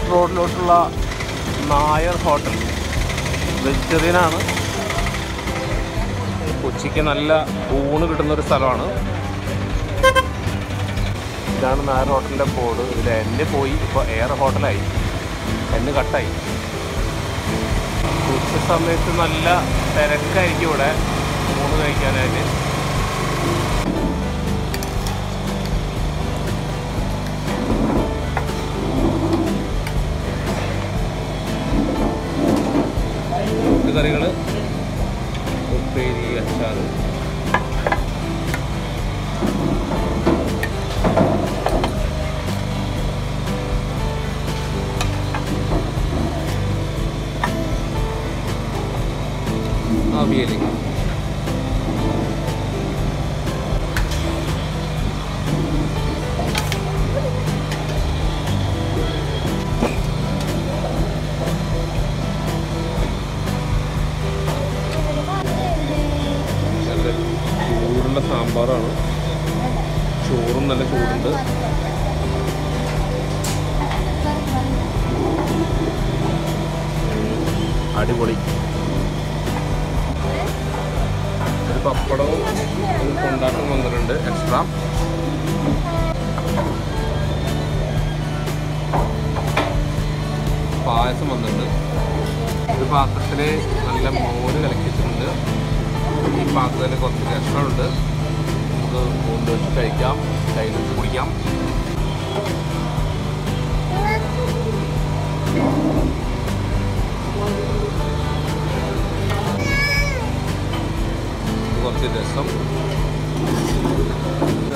റോഡിലോട്ടുള്ള Nair hotel വെജിറ്റേറിയനാണ് ഉച്ചയ്ക്ക് നല്ല ഊണ് കിട്ടുന്ന ഒരു സ്ഥലമാണ് ഇതാണ് നായർ ഹോട്ടലിൻ്റെ ബോർഡ് ഇതിൽ എന്നെ പോയി ഇപ്പോൾ എയർ ഹോട്ടലായി എന്നെ കട്ടായി ഉച്ച സമയത്ത് നല്ല തിരക്കായിരിക്കും ഇവിടെ ഊണ് കഴിക്കാനായിട്ട് കറികൾ ഉപ്പേരി അച്ചാർ അവിയൽ നല്ല ചൂടുള്ള സാമ്പാറാണ് ചോറും നല്ല ചൂടുണ്ട് അടിപൊളി ഒരു പപ്പടവും ഒരു കൊണ്ടാട്ടം വന്നിട്ടുണ്ട് എക്സ്ട്രാ പായസം വന്നിട്ടുണ്ട് ഒരു പാത്രത്തിൽ നല്ല മോര് കലക്കിച്ചിട്ടുണ്ട് ഈ പാത്രത്തിൽ കുറച്ച് രസമുണ്ട് നമുക്ക് കൊണ്ട് വെച്ച് കഴിക്കാം കയ്യിൽ വെച്ച് കുടിക്കാം ഇത് കുറച്ച് രസം